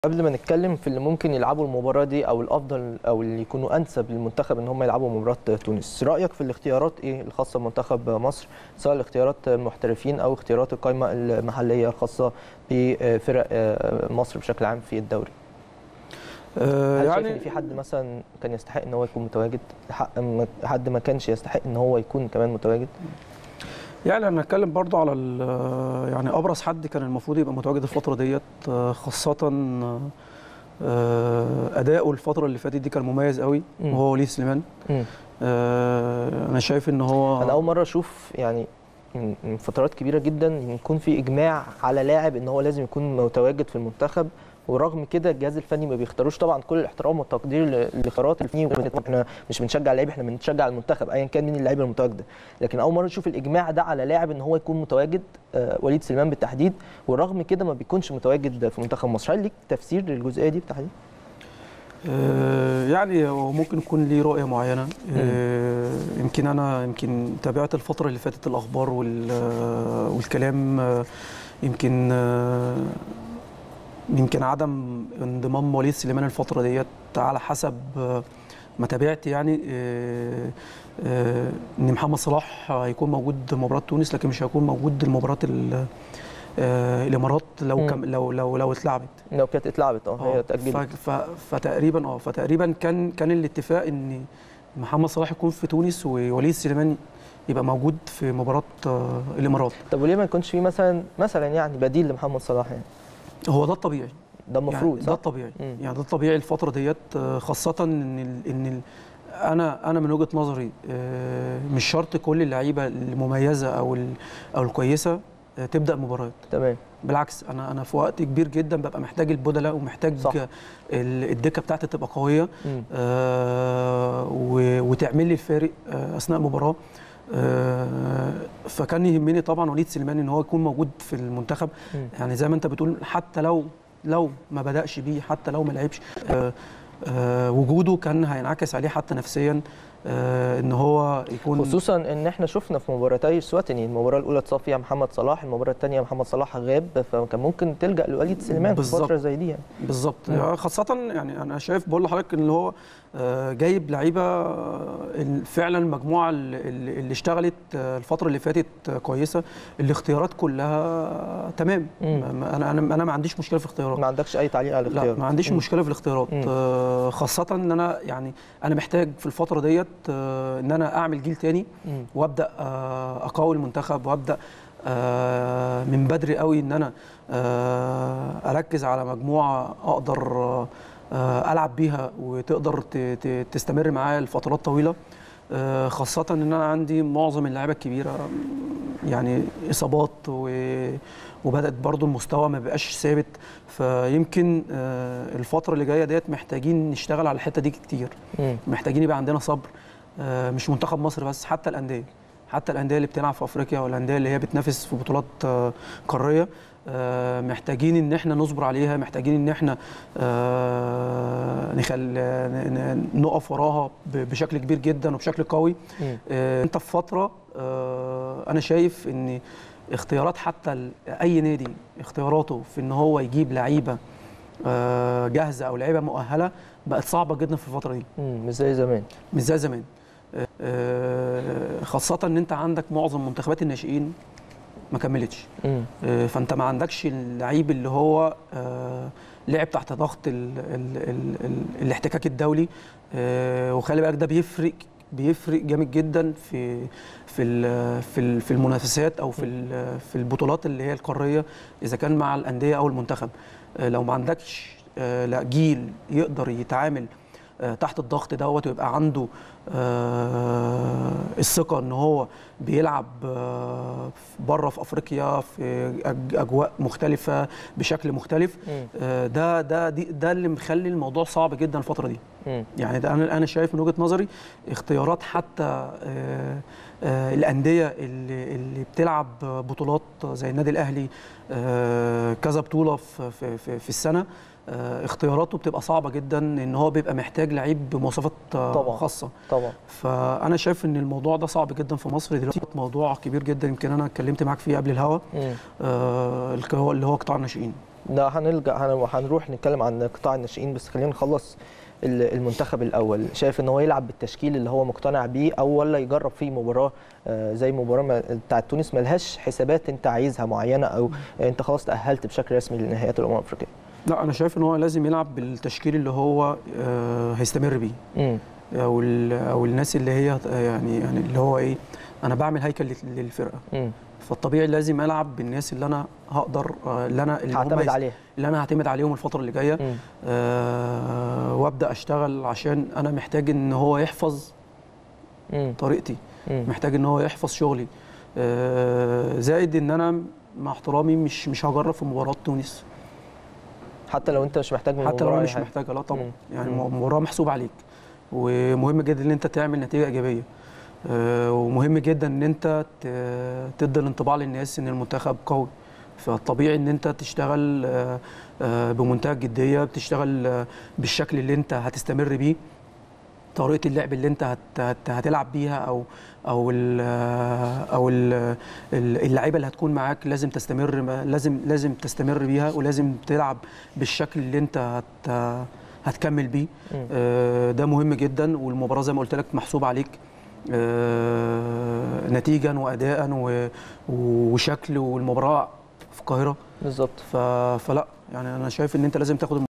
قبل ما نتكلم في اللي ممكن يلعبوا المباراه دي او الافضل او اللي يكونوا انسب للمنتخب ان هم يلعبوا مباراه تونس رايك في الاختيارات ايه الخاصه بمنتخب مصر سواء الاختيارات المحترفين او اختيارات القائمه المحليه الخاصه بفرق مصر بشكل عام في الدوري آه هل يعني شايف ان في حد مثلا كان يستحق ان هو يكون متواجد حد ما كانش يستحق ان هو يكون كمان متواجد يعني انا هنتكلم برضو على يعني ابرز حد كان المفروض يبقى متواجد الفتره ديت خاصه اداؤه الفتره اللي فاتت دي كان مميز قوي وهو وليد سليمان انا شايف ان هو انا اول مره اشوف يعني من فترات كبيره جدا يكون في اجماع على لاعب ان هو لازم يكون متواجد في المنتخب ورغم كده الجهاز الفني ما بيختاروش طبعا كل الاحترام والتقدير للاختيارات الفنيه احنا مش بنشجع اللعيب احنا بنشجع المنتخب ايا كان مين اللعيبه المتواجده لكن اول مره نشوف الاجماع ده على لاعب ان هو يكون متواجد آه وليد سليمان بالتحديد ورغم كده ما بيكونش متواجد في منتخب مصر هل ليك تفسير للجزئيه دي بالتحديد آه يعني هو ممكن يكون ليه رؤيه معينه آه يمكن انا يمكن تابعت الفتره اللي فاتت الاخبار والكلام يمكن يمكن عدم انضمام وليد سليمان الفتره ديت على حسب ما تابعت يعني ان محمد صلاح هيكون موجود مباراه تونس لكن مش هيكون موجود المباراه الامارات لو كم لو لو لو اتلعبت لو كانت اتلعبت اه هي اتاجلت فتقريبا اه فتقريبا كان كان الاتفاق ان محمد صلاح يكون في تونس ووليد سليمان يبقى موجود في مباراه الامارات طب وليه ما يكونش في مثلا مثلا يعني بديل لمحمد صلاح يعني هو ده الطبيعي ده المفروض يعني ده الطبيعي مم. يعني ده الطبيعي الفتره ديت خاصه ان ال ان ال انا انا من وجهه نظري مش شرط كل اللعيبه المميزه او او الكويسه تبدا مباريات تمام بالعكس انا انا في وقت كبير جدا ببقى محتاج البدلاء ومحتاج صح. الدكه بتاعتي تبقى قويه آه وتعمل لي الفارق آه اثناء المباراه آه فكان يهمني طبعا وليد سليمان ان هو يكون موجود في المنتخب م. يعني زي ما انت بتقول حتى لو لو ما بداش بيه حتى لو ما لعبش آه آه وجوده كان هينعكس عليه حتى نفسيا آه ان هو يكون خصوصا ان احنا شفنا في مباراتي السواتني المباراه الاولى اتصاب فيها محمد صلاح المباراه الثانيه محمد صلاح غاب فكان ممكن تلجا لوليد سليمان في فتره زي دي يعني بالظبط يعني خاصه يعني انا شايف بقول لحضرتك ان هو جايب لعيبه فعلا المجموعه اللي اشتغلت الفتره اللي فاتت كويسه الاختيارات كلها تمام انا انا انا ما عنديش مشكله في الاختيارات ما عندكش اي تعليق على الاختيارات لا ما عنديش مم. مشكله في الاختيارات مم. خاصه ان انا يعني انا محتاج في الفتره ديت ان انا اعمل جيل تاني مم. وابدا اقوي المنتخب وابدا من بدري قوي ان انا اركز على مجموعه اقدر العب بيها وتقدر تستمر معايا لفترات طويله خاصه ان انا عندي معظم اللعيبه الكبيره يعني اصابات وبدات برضو المستوى ما بقاش ثابت فيمكن الفتره اللي جايه ديت محتاجين نشتغل على الحته دي كتير محتاجين يبقى عندنا صبر مش منتخب مصر بس حتى الانديه حتى الانديه اللي بتلعب في افريقيا والانديه اللي هي بتنافس في بطولات قاريه آه محتاجين ان احنا نصبر عليها محتاجين ان احنا آه نخل نقف وراها بشكل كبير جدا وبشكل قوي آه انت في فتره انا شايف ان اختيارات حتى اي نادي اختياراته في ان هو يجيب لعيبه جاهزه او لعيبه مؤهله بقت صعبه جدا في الفتره دي مش زي زمان مش زي زمان خاصه ان انت عندك معظم منتخبات الناشئين ما كملتش فانت ما عندكش اللعيب اللي هو لعب تحت ضغط ال ال ال ال الاحتكاك الدولي وخلي بالك ده بيفرق بيفرق جامد جدا في في في في المنافسات او في في البطولات اللي هي القاريه اذا كان مع الانديه او المنتخب لو ما عندكش لا جيل يقدر يتعامل تحت الضغط دوت ويبقى عنده آه الثقه ان هو بيلعب آه بره في افريقيا في اجواء مختلفه بشكل مختلف آه ده ده دي ده اللي مخلي الموضوع صعب جدا الفتره دي م. يعني ده انا انا شايف من وجهه نظري اختيارات حتى الانديه اللي اللي بتلعب بطولات زي النادي الاهلي كذا بطوله في في, في السنه اختياراته بتبقى صعبه جدا ان هو بيبقى محتاج لعيب بمواصفات طبعا خاصه طبعا فانا شايف ان الموضوع ده صعب جدا في مصر دلوقتي موضوع كبير جدا يمكن انا اتكلمت معاك فيه قبل الهوا آه اللي هو قطاع الناشئين ده هنلجا هن- هنروح نتكلم عن قطاع الناشئين بس خلينا نخلص ال- المنتخب الاول شايف ان هو يلعب بالتشكيل اللي هو مقتنع بيه او ولا يجرب فيه مباراه آه، زي مباراه ما- بتاعت تونس ملهاش حسابات انت عايزها معينه او انت خلاص تاهلت بشكل رسمي لنهائيات الامم الافريقيه لا انا شايف ان هو لازم يلعب بالتشكيل اللي هو آه، هيستمر بيه امم او ال- او الناس اللي هي يعني يعني اللي هو ايه انا بعمل هيكل لل- للفرقه امم فالطبيعي لازم العب بالناس اللي انا هقدر آه، اللي انا اللي هم هعتمد يس- عليها اللي انا هعتمد عليهم الفتره اللي جايه مم. آه وابدا اشتغل عشان انا محتاج ان هو يحفظ مم. طريقتي مم. محتاج ان هو يحفظ شغلي آه زائد ان انا مع احترامي مش مش هجرب في مباراه تونس حتى لو انت مش محتاج من حتى لو المباراة انا أي مش حاجة. محتاجه لا طبعا مم. يعني مم. مباراه محسوب عليك ومهم جدا ان انت تعمل نتيجه ايجابيه آه، ومهم جدا ان انت ت- تدي الانطباع للناس ان المنتخب قوي فالطبيعي ان انت تشتغل آه، آه، بمنتهى الجديه بتشتغل آه، بالشكل اللي انت هتستمر بيه طريقه اللعب اللي انت هت هت هتلعب بيها او او ال او ال اللعيبه اللي هتكون معاك لازم تستمر لازم لازم تستمر بيها ولازم تلعب بالشكل اللي انت هت هتكمل بيه مم. آه، ده مهم جدا والمباراه زي ما قلت لك محسوب عليك آه، نتيجا واداء و- وشكل والمباراه في القاهره بالظبط ف- فلا يعني انا شايف ان انت لازم تاخد